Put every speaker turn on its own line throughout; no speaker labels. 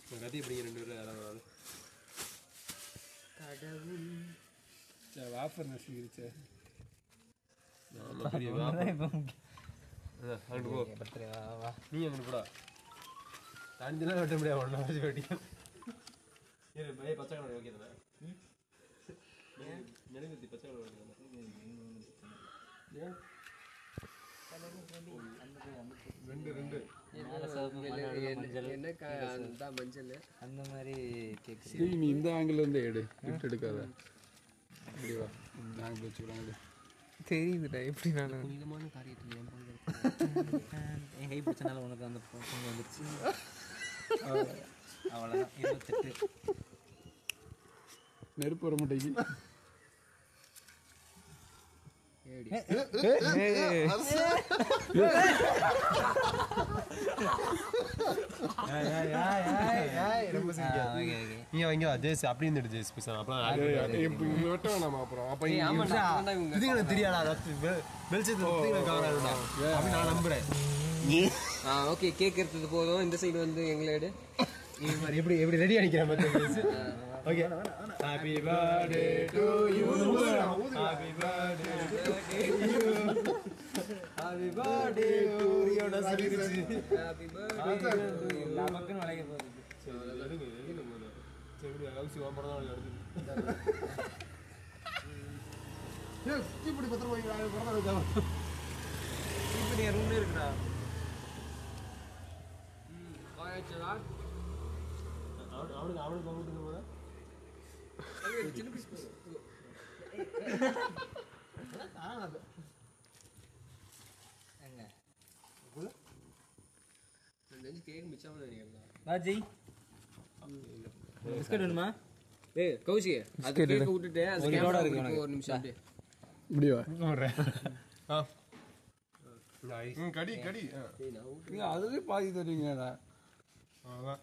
கத்தி பிடிங்க ரெண்டு பேரும் யாராவது ஒரு ஆளு.
சரி வாஃபர் நசுங்கிருச்சு
ஆமா, பெரிய வாப்பா. அதான், அங்கிட்டு போ நீ அங்கிட்டு போடா அஞ்சுலாம் வெட்ட முடியாது ஒன்றா வச்சு வெட்டி இரு, பைய பச்சை கலர் ஓகே தானே நெடுங்குத்தி பச்சை கலர் ஓகே தானே ரெண்டு ரெண்டு
என்ன க- அதான் மஞ்சள்
அந்த மாதிரி கேக்
சரி நீ இந்த ஆங்கிள் இருந்து எடு கிஃப்ட் எடுக்காத இப்படி வா இந்த ஆங்கிள் வச்சுக்கலாம் எடு
தெரியுதுடா எப்படி நான்
புனிதமான காரியத்தில் என் பங்கு
என் கை பிடிச்சனால உனக்கு அந்த பொண்ணு வந்துருச்சு அவ்வளோதான் இருபத்தெட்டு
நெருப்பு வர மாட்டேங்குது
ஏடி
ரொம்ப ஓகே ஓகே
நீ வாங்க ஜேஸ் அப்படி இருந்துட்டு ஜேஸ் பேசலாம் அப்புறம்
இப்போ இங்கே வெட்ட வேணாமா அப்புறம் அப்போ
ஏய், ஆமாண்டா, அதான்டா இவங்க.
இது எனக்கு தெரியாதா வெளிச்சத்துல கவராடா அப்படி நான் நம்புறேன்
ஆ ஓகே கேக் எடுத்தது போதும் இந்த சைடு வந்து எங்களை எடு
இது மாதிரி எப்படி எப்படி ரெடி அடிக்கிறேன் பார்த்து okay happy birthday to you happy birthday happy birthday to you நான் சொல்லிருச்சு
ஹாப்பி பர்த்டே
எல்லா பக்கம் வளைக்க போகுது
சரி எடுங்க எடுங்க முதல்ல சரி விடு லவ்ஸ் வான் படம் தான் எடுத்து ஏய் இப்படி பத்திரம் வாங்கி படம் எடுக்க
இப்படி என் ரூம்ல இருக்குடா
ஆயாச்சா
அவனுக்கு அவனுக்கு அவனுக்கு பங்கிட்டு போதா
சின்ன பீஸ்
எங்க
நெஞ்சு கேக் மிச்சம் நினைக்கிறேன்
ராஜி பிஸ்கட் வேணுமா
ஏய் கௌசி அது கேக் விட்டுட்டு அந்த
ஒரு
கேமரா
இதோட இருக்கு
இருக்கு ஒரு நிமிஷம் அப்படியே
இப்படி வா
ம் கடி கடி
ஏய் நான் விட்டு
நீங்கள் அதுலேயே பாதி தருவீங்கடா
அதான்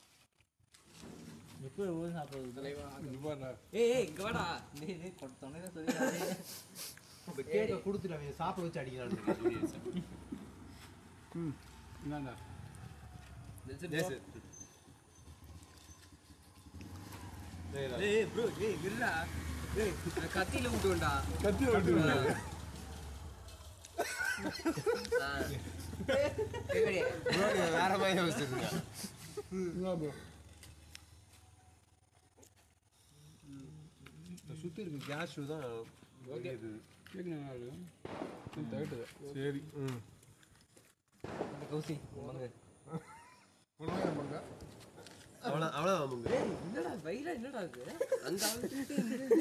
எப்போ ஊர் சாப்பிடுறது
தலைவா
இது பாருடா
ஏய் ஏய் இங்க வாடா
டேய் டேய் கொடுத்தோன்னே சொல்லி
இப்போ கேக்கை கொடுத்துட்டு அவன் சாப்பிட வச்சு அடிக்கிறான்னு
ம் இந்தாண்டா
ஜேஸ்
ஏய் ப்ரோ ஏய் இருடா ஏய் நான் கத்தியில விட்டுவேன்டா
கத்தி விட்டு
ஆ. எப்படி?
வேற மாதிரி யோசிச்சிருங்க சுத்தி இருக்கு கேஸ் ஷூ தான் ஓகே
கேட்க நல்லா இருக்கு தகட்டுது சரி
ம்
கௌசி வாங்க
அவ்வளோ அவ்வளோ அவங்க
ஏய், என்னடா வயிறா என்னடா இது அந்த ஆளு தின்னுட்டு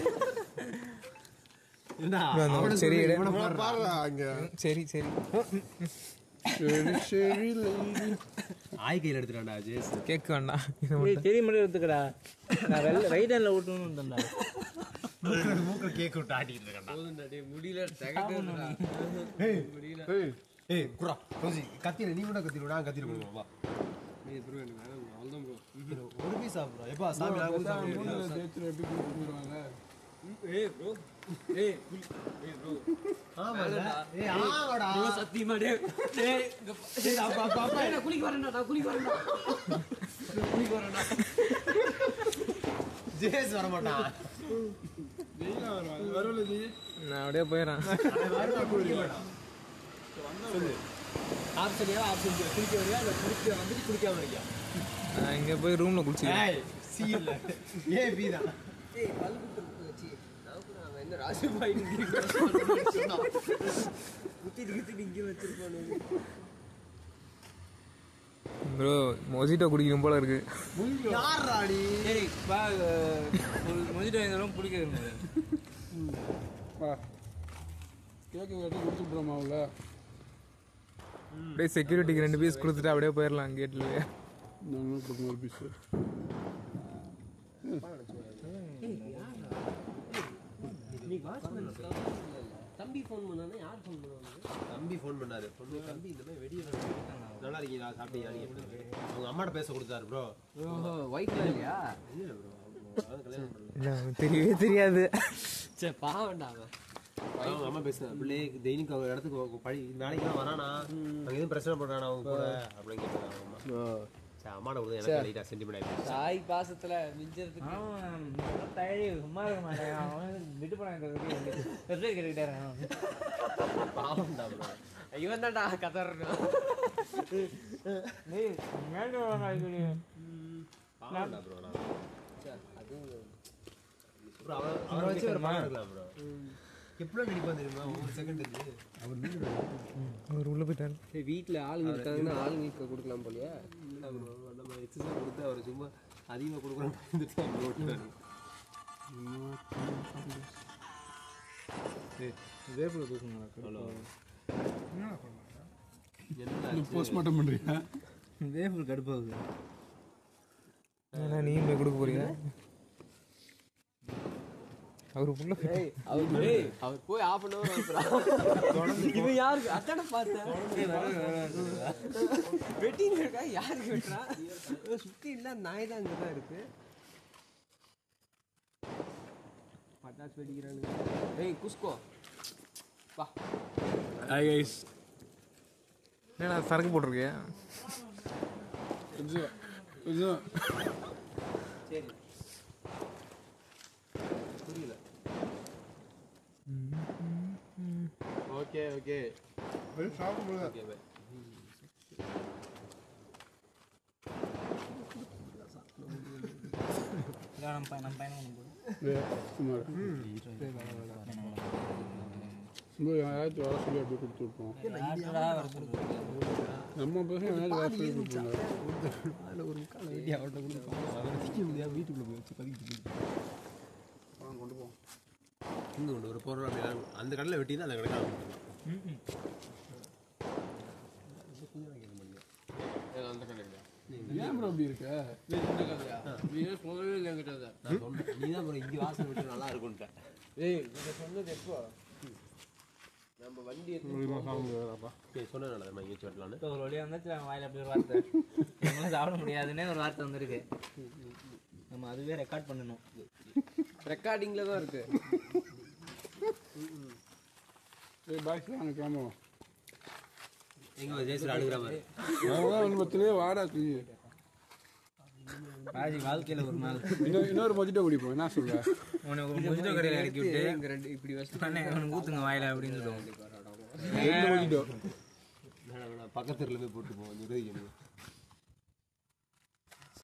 இந்த-
சரி
பாருடா அங்க
சரி சரி
சரி சரி lady.
ஆய் கையில் எடுத்துட்டான்டா ஜேஸ்
கேக் வேண்டாம் சரி மட்டும் எடுத்துக்கடா நான் வெள்ள ரைட் ஹேண்ட்ல ஓட்டணும்னு வந்தேன்டா
மூக்கில் மூக்கில் கேக் விட்டு ஆட்டிட்டு இருக்கான்டா
போதும்டா, டேய், முடியல தகட்டுதுடா. முடியல
ஏய் ஏய் குரா ரோசி கத்தியில நீ மட்டும் கத்திடுவா நான் கத்திட்டு போடுவோம் வா
ஏய் ப்ரோ எனக்கு வேணாம் அவ்வளோதான் ப்ரோ
ஒரு பீஸ் சாப்பிடுறோம் எப்பா சாமி நான் கூட சாப்பிட முடியாது.
மூணுல தேய்ச்சிட்டு எப்படி கொடுத்துருவாங்க
ஏய் ப்ரோ ஏய் புல். ஏய் ப்ரோ
ஆமாடா ஏய் ஆமாடா
ப்ரோ சத்தியமா டேய் டேய் இங்க பா-
ஏய் அப்பா அப்பா அப்பா
ஏய், நான் குளிக்க வரேன்டா நான் குளிக்க வரேன்டா நான் குளிக்க வரேன்டா
ஜேஸ் வர மாட்டான்
வெயிலா வரும் வரல ஜி
நான் அப்படியே போயிடறேன்
சொல்லு ஆப்ஷன் ஏன் ஆப்ஷன் குளிக்க வரியா இல்ல குளிக்க வந்துட்டு குளிக்காம இருக்கியா
நான் இங்க போய் ரூம்ல குளிச்சுக்கிறேன்
ஏய் சி இல்ல ஏ பி தான்
ஏய் பல்லு குத்து வச்சு நான் கூட அவன் என்ன ராஜபாய் குத்திட்டு குத்திட்டு இங்கே வச்சிருப்பானு
ப்ரோ மொஜிட்டோ குடிக்கணும் போல இருக்கு
யாரா நீ
சரி பா மொஜிட்டோ எங்களும் பிடிக்கிறது
வா கேக்கு கட்டி கொடுத்துட்றோமா அவள
அப்படியே செக்யூரிட்டிக்கு ரெண்டு பீஸ் கொடுத்துட்டு அப்படியே போயிடலாம் கேட்ல
நாங்களும் கொடுக்கணும் ஒரு பீஸு
நீ வாட்ச்மேன் தம்பி ஃபோன் பண்ணானே யார் ஃபோன் பண்ணுவாங்க
தம்பி ஃபோன் பண்ணாரு பொண்ணு தம்பி இந்த மாதிரி வெடிய நல்லா இருக்கீங்களா சாப்பிட்டீங்களா நீங்க எப்படி? அவங்க அம்மாட்ட பேச கொடுத்தாரு ப்ரோ
ஓஹோ ஒய்ஃப்ல இல்லையா
இல்ல ப்ரோ அதான் கல்யாணம் பண்ணல
தெரியவே தெரியாது
சே பாவண்டா அவன்
அவங்க அம்மா பேசுனாங்க பிள்ளை டெய்லிக்கு அவங்க இடத்துக்கு போ- படி வேலைக்கெல்லாம் வரானா அங்க எதுவும் பிரச்சனை பண்றானா அவங்க கூட அப்படின்னு கேட்டாங்க அவங்க அம்மா அம்மாட கூட எனக்கு லைட்டாக சென்டிமெண்ட் ஆயிடுச்சு
தாய் பாசத்துல மிஞ்சறதுக்கு
அவன் தயடி சும்மா இருக்க மாட்டேன் அவன் விட்டு போனான் கேட்டுக்கிட்டாரு
பாவம்டா bro.
இவன் தான்டா கதறணும்
டேய் மேலே வாங்க
பாவம்டா bro நான்.
அது
bro, அவன் அவனை வச்சு ஒரு படம் எடுக்கலாம் bro. எப்படிலாம் நடிப்பான் தெரியுமா ஒரு செகண்ட் இருக்கு
அவர் உள்ள போயிட்டாரு
சரி, வீட்ல ஆளுங்க இருக்காங்கன்னா ஆளுங்களுக்கு கொடுக்கலாம் போலயா
இல்ல bro, நம்ம எக்ஸசைஸ் கொடுத்து அவர் சும்மா அதிகமாக கொடுக்குறோன்னு பயந்துட்டு அப்படி ஓட்டுறாரு.
வேப்பில் தூக்குங்களா
அவ்வளோ.
என்னடா
என்ன ஆச்சு?
போஸ்ட்மார்ட்டம் பண்ணுறியா
வேப்பில் கடுப்பாகுது ஏன்னா நீயும் போய் கொடுக்க போறீங்க அவர் உள்ள
அவர் டேய், அவர் போய் ஆஃப் அன் அவர் இவன் யாருக்கு அத்தான பார்த்தேன் வெட்டின்னு இருக்கா யாருக்கு வெட்டுறான் இவன் சுத்தி இல்ல நாய் தான் அங்கதான் இருக்கு பட்டாசு வெடிக்கிறானுங்க ஏய் குஸ்கோ வா
ஹாய் கைஸ்
என்னடா சரக்கு போட்டிருக்கியா
கொஞ்சம் கொஞ்சம்
சரி
புரியல ஓகே ஓகே ஓகே பை
நம்ம பையன் நம்ம பையனை கொண்டு போடு.
சுமார் சும்மா யாராச்சும் வர சொல்லி அப்படியே கொடுத்து விட்ருவோம்
யார்கிட்டடா வர சொல்றது?
நம்ம பசங்க யாராச்சும் வர சொல்லி கொடுத்துருவோம்
அதில் ஒரு முக்கால் வெட்டி அவர்கிட்ட கொடுத்து அவரை திக்க முடியாது வீட்டுக்குள்ளே போய் வச்சு பதுக்கிட்டு போய்
கொண்டு போவோம்
இங்கே கொண்டு ஒரு பொருள் அப்படி எல்லாம் அந்த கடையில் வெட்டி தான் அந்த கடையில்
அந்த கடையில்
ஏன் ப்ரோ அப்படி இருக்க
நீ சொல்லவே இல்லை என்கிட்ட அதை.
நான் சொன்னேன் நீ தான் அப்புறம் இங்கே வாசல் விட்டு நல்லா இருக்கும்ட்டேன்
ஏய் நீங்க சொன்னது எப்போ நம்ம வண்டி எடுத்து
சரி சொன்னேன் நம்ம இங்கே வச்சு வெட்டலான்னு
இப்போ ஒரு வழியா வந்துச்சு அவன் வாயில அப்படி ஒரு வார்த்தை நம்மளால சாப்பிட முடியாதுன்னே ஒரு வார்த்தை வந்திருக்கு நம்ம அதுவே ரெக்கார்ட் பண்ணணும்
ரெக்கார்டிங்ல தான் இருக்கு
ஏய் பாய்ஸ் நாங்கள் கிளம்புவோம்
எங்கே ஜெயசில் அழுகிற மாதிரி
அவ்வளோதான் வந்து பத்துலேயே வாடா தூ
ராஜி வாழ்க்கையில ஒரு நாள்
இன்னொரு இன்னொரு மொஜிட்டோ குடிப்போம் என்ன சொல்ற
உனக்கு ஒரு முஜிட்டோ கடையில் இறக்கி விட்டு
இங்க ரெண்டு இப்படி வச்சு
அண்ணே அவனுக்கு ஊத்துங்க வாயில அப்படின்னு சொல்லுவோம்
ரெண்டு மொஜிட்டோ
வேணாம் வேணாம் பக்கத்துல போய் போட்டு போவோம் இருபது